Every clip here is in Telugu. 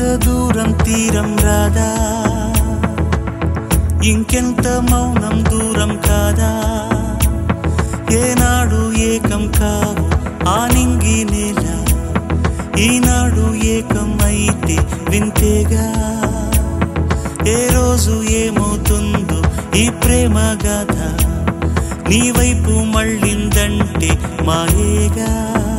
దూరం తీరం రాదా ఇంకెంత మౌనం దూరం కాదా ఏనాడు ఏకం కావు ఆ నింగి నేల ఈనాడు ఏకం అయితే వింతేగా ఏ రోజు ఏమవుతుందో ఈ ప్రేమ గాథ నీ వైపు మళ్ళిందంటే మాయేగా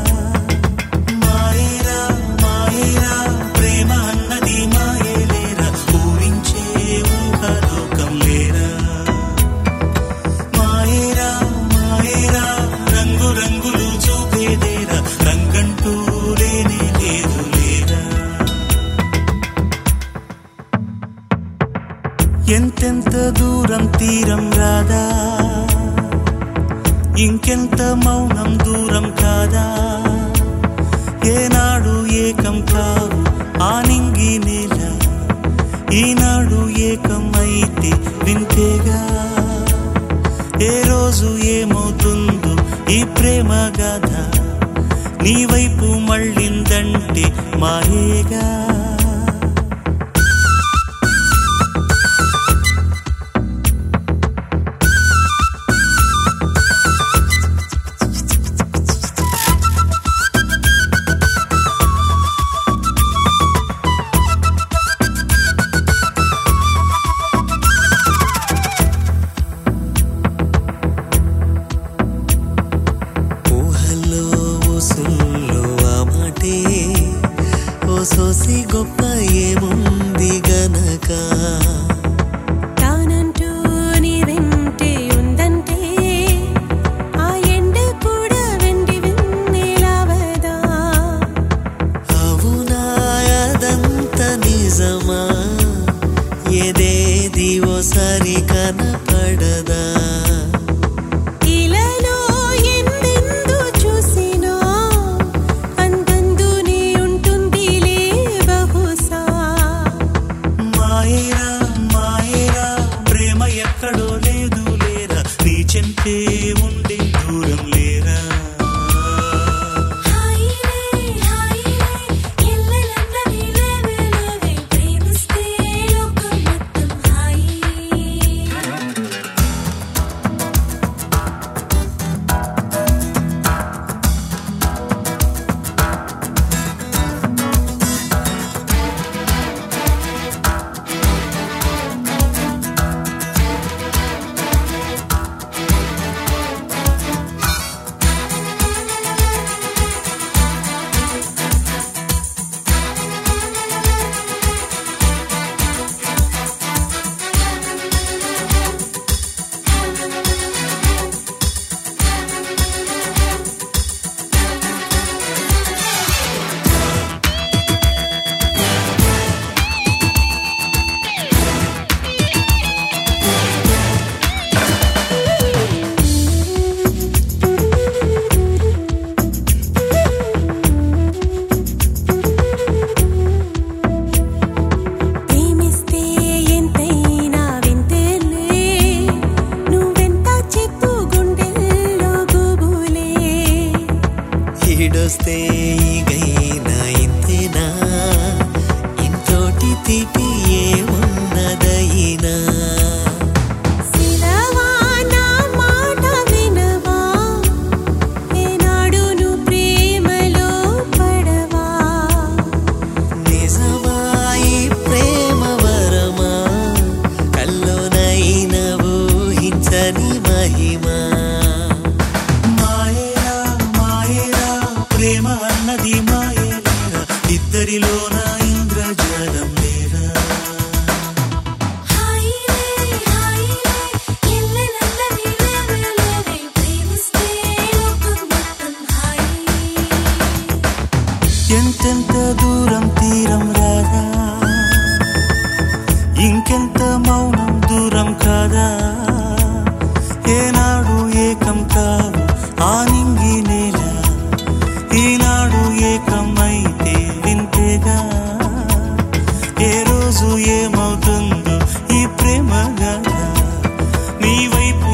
మాయేరా మాయేరా ప్రేమ అన్నది మాయేలేరా ఊరించే ఊహలోకం లేరా మాయేరా మాయేరా రంగు రంగులు చూపేదేరా రంగంటూ లేనే లేదు లేరా ఎంతెంత దూరం తీరం రాదా ఇంకెంత మౌనం దూరం కాదా ఏనాడు ఏకం కావు ఆ నింగి నేల ఈనాడు ఏకం అయితే వింతేగా ఏ రోజు ఏమవుతుందో ఈ ప్రేమ గాథ నీ వైపు మళ్ళిందంటే మాయేగా ఊహల్లో ఊసుల్లో ఆ మాటే ఓ సోసి గొప్ప ఏముంది గనక తానంటూ నీ వెంటే ఉందంటే ఆ ఎండ కూడా వెండి వెన్నెలవదా అవునా అదంత నిజమా ఏదేది ఓసారి కనపడదా ఇలాలో ఎందెందు చూసినా అందందునే ఉంటుందిలే బహుశా మాయేరా మాయేరా ప్రేమ ఎక్కడో లేదు లేరా నీ చెంతే ఉండే దూరం లేరా హాయిలే హాయిలే ఎల్లలందరి లేవలేవే ప్రేమిస్తే లోకం మొత్తం హాయి ప్రేమిస్తే ఎంతైనా వింతేలే నువ్వెంత చెప్పు గుండెల్లో గుబులే ఈడొస్తే ఈగైనా ఇంతేనా ఇంతోటి తీపి ఏమున్నదైనా సిలవా నా మాట వినవా ఏనాడు నువ్వు ప్రేమలో పడవా నిజమా ఈ ప్రేమ వరమా కల్లోనైన ఊహించని మహిమా మాయేరా మాయేరా ప్రేమ అన్నది మాయేలేరా ఇద్దరిలోన ఇంద్రజాలం లేరా హాయిలే హాయిలే ఎల్లలందరి లేవలేవే ప్రేమిస్తే లోకం మొత్తం హాయి ఎంతెంత దూరం తీరం రాదా ఇంకెంత మౌనం దూరం కాదా ఏనాడు ఏకం కావు ఆ నింగి నేల ఈనాడు ఏకం అయితే వింతేగా ఏ రోజు ఏమవుతుందో ఈ ప్రేమ గాథ నీ వైపు